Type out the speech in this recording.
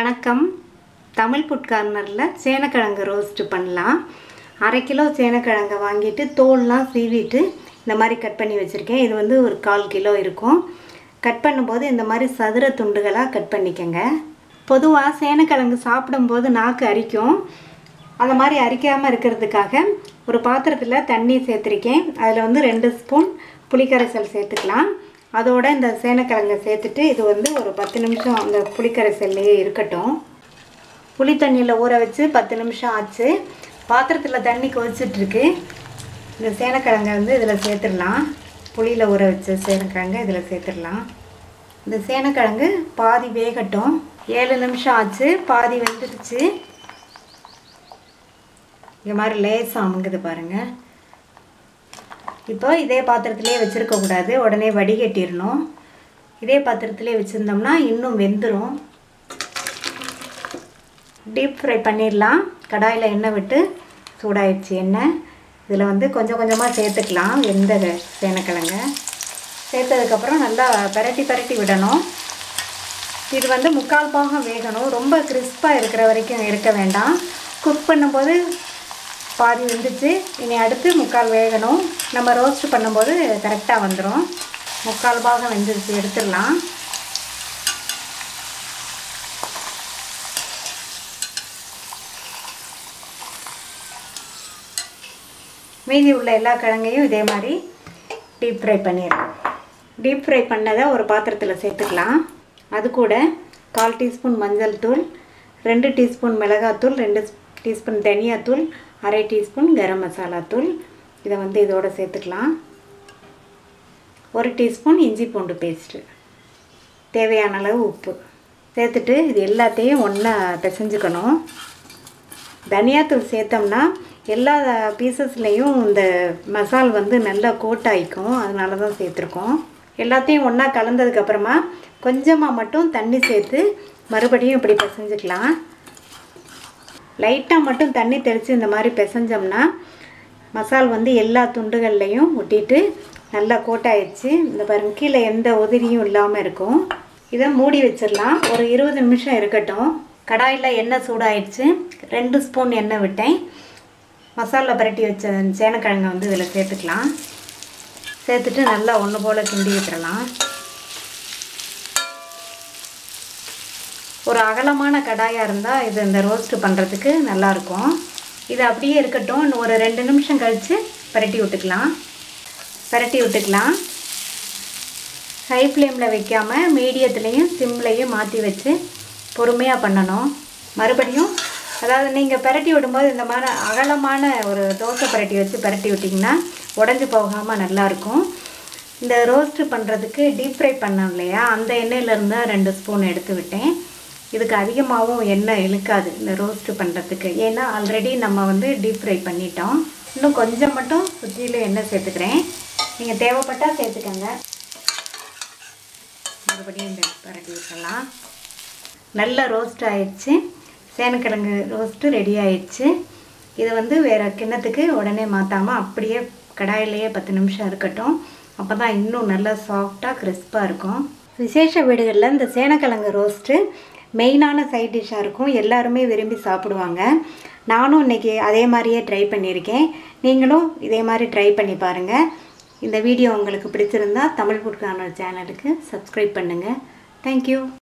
வணக்கம் தமிழ் புட் கார்னரில் சேனக்கிழங்கு ரோஸ்ட்டு பண்ணலாம் அரை கிலோ சேனக்கிழங்கை வாங்கிட்டு தோல்லாம் சீவிட்டு இந்த மாதிரி கட் பண்ணி வச்சுருக்கேன் இது வந்து ஒரு கால் கிலோ இருக்கும் கட் பண்ணும்போது இந்த மாதிரி சதுர துண்டுகளாக கட் பண்ணிக்கங்க பொதுவாக சேனக்கிழங்கு சாப்பிடும்போது நாக்கு அரிக்கும் அந்த மாதிரி அரிக்காமல் இருக்கிறதுக்காக ஒரு பாத்திரத்தில் தண்ணி சேர்த்துருக்கேன் அதில் வந்து ரெண்டு ஸ்பூன் புளிக்கரைசல் சேர்த்துக்கலாம் அதோட இந்த சேனக்கிழங்கை சேர்த்துட்டு இது வந்து ஒரு பத்து நிமிஷம் அந்த புளிக்கரைசல்லையே இருக்கட்டும் புளி தண்ணியில் ஊற வச்சு பத்து நிமிஷம் ஆச்சு பாத்திரத்தில் தண்ணி கொதிச்சிட்ருக்கு இந்த சேனக்கிழங்கை வந்து இதில் சேர்த்துடலாம் புளியில் ஊற வச்ச சேனக்கிழங்கை இதில் சேர்த்துடலாம் இந்த சேனக்கிழங்கு பாதி வேகட்டும் ஏழு நிமிஷம் ஆச்சு பாதி வெந்துடுச்சு இந்த மாதிரி லேசாக அமுங்குது பாருங்கள் இப்போ இதே பாத்திரத்திலே வச்சுருக்கக்கூடாது உடனே வடிகட்டிடணும் இதே பாத்திரத்திலே வச்சுருந்தோம்னா இன்னும் வெந்துடும் டீப் ஃப்ரை பண்ணிடலாம் கடாயில் எண்ணெய் விட்டு சூடாயிடுச்சு எண்ணெய் இதில் வந்து கொஞ்சம் கொஞ்சமாக சேர்த்துக்கலாம் வெந்த சேனக்கிழங்க சேர்த்ததுக்கப்புறம் நல்லா பரட்டி பரட்டி விடணும் இது வந்து முக்கால் பாகம் வேகணும் ரொம்ப கிறிஸ்பாக இருக்கிற வரைக்கும் இருக்க வேண்டாம் குக் பண்ணும்போது பாதி வெந்துச்சு இனி அடுத்து முக்கால் வேகணும் நம்ம ரோஸ்ட் பண்ணும்போது கரெக்டாக வந்துடும் முக்கால் பாகம் வெந்துருச்சு எடுத்துடலாம் மீதி உள்ள எல்லா கிழங்கையும் இதே மாதிரி டீப் ஃப்ரை பண்ணிடலாம் டீப் ஃப்ரை பண்ணதை ஒரு பாத்திரத்தில் சேர்த்துக்கலாம் அது கூட கால் டீஸ்பூன் மஞ்சள் தூள் ரெண்டு டீஸ்பூன் மிளகாத்தூள் ரெண்டு டீஸ்பூன் தனியாத்தூள் அரை டீஸ்பூன் கரம் மசாலா தூள் இதை வந்து இதோடு சேர்த்துக்கலாம் ஒரு டீஸ்பூன் இஞ்சி பூண்டு பேஸ்ட்டு தேவையான அளவு உப்பு சேர்த்துட்டு இது எல்லாத்தையும் ஒன்றா பிசைஞ்சுக்கணும் தனியாத்தூள் சேர்த்தோம்னா எல்லா பீசஸ்லேயும் இந்த மசால் வந்து நல்லா கோட் ஆகிக்கும் அதனால தான் சேர்த்துருக்கோம் எல்லாத்தையும் ஒன்றா கலந்ததுக்கப்புறமா கொஞ்சமாக மட்டும் தண்ணி சேர்த்து மறுபடியும் இப்படி பிசைஞ்சுக்கலாம் லைட்டாக மட்டும் தண்ணி தெளித்து இந்த மாதிரி பிசைஞ்சோம்னா மசால் வந்து எல்லா துண்டுகள்லையும் ஒட்டிட்டு நல்லா கோட்டாயிடுச்சு இந்த பாருங்க கீழே எந்த உதிரியும் இல்லாமல் இருக்கும் இதை மூடி வச்சிடலாம் ஒரு இருபது நிமிஷம் இருக்கட்டும் கடாயில் எண்ணெய் சூடாயிடுச்சு ரெண்டு ஸ்பூன் எண்ணெய் விட்டேன் மசாலா பரட்டி வச்ச சேனக்கிழங்கை வந்து இதில் சேர்த்துக்கலாம் சேர்த்துட்டு நல்லா ஒன்று போல் கிண்டி விட்டுறலாம் ஒரு அகலமான கடாயாக இருந்தால் இது இந்த ரோஸ்ட் பண்ணுறதுக்கு நல்லாயிருக்கும் இது அப்படியே இருக்கட்டும் இன்னும் ஒரு ரெண்டு நிமிஷம் கழித்து பரட்டி விட்டுக்கலாம் பரட்டி விட்டுக்கலாம் ஹை ஃப்ளேமில் வைக்காமல் மீடியத்துலேயும் சிம்லேயும் மாற்றி வச்சு பொறுமையாக பண்ணணும் மறுபடியும் அதாவது நீங்கள் பரட்டி விடும்போது இந்த மாதிரி அகலமான ஒரு தோசை பரட்டி வச்சு பரட்டி விட்டிங்கன்னா உடஞ்சி போகாமல் நல்லாயிருக்கும் இந்த ரோஸ்ட்டு பண்ணுறதுக்கு டீப் ஃப்ரை பண்ணோம் இல்லையா அந்த எண்ணெயிலேருந்து ரெண்டு ஸ்பூன் எடுத்து விட்டேன் இதுக்கு அதிகமாகவும் எண்ணெய் இழுக்காது இந்த ரோஸ்ட்டு பண்ணுறதுக்கு ஏன்னா ஆல்ரெடி நம்ம வந்து டீப் ஃப்ரை பண்ணிட்டோம் இன்னும் கொஞ்சம் மட்டும் சுற்றிலும் எண்ணெய் சேர்த்துக்கிறேன் நீங்கள் தேவைப்பட்டால் சேர்த்துக்கோங்க மறுபடியும் இந்த பரட்டி விட்டுறலாம் நல்லா ரோஸ்ட் ஆயிடுச்சு சேனக்கிழங்கு ரோஸ்ட்டு ரெடி ஆயிடுச்சு இதை வந்து வேறு கிண்ணத்துக்கு உடனே மாற்றாமல் அப்படியே கடாயிலேயே பத்து நிமிஷம் இருக்கட்டும் அப்போ தான் இன்னும் நல்லா சாஃப்டாக கிறிஸ்பாக இருக்கும் விசேஷ வீடுகளில் இந்த சேனக்கிழங்கு ரோஸ்ட்டு மெயினான சைட் டிஷ்ஷாக இருக்கும் எல்லாருமே விரும்பி சாப்பிடுவாங்க நானும் இன்றைக்கி அதே மாதிரியே ட்ரை பண்ணியிருக்கேன் நீங்களும் இதே மாதிரி ட்ரை பண்ணி பாருங்கள் இந்த வீடியோ உங்களுக்கு பிடிச்சிருந்தா தமிழ் புட்கான சேனலுக்கு சப்ஸ்கிரைப் பண்ணுங்கள் தேங்க்யூ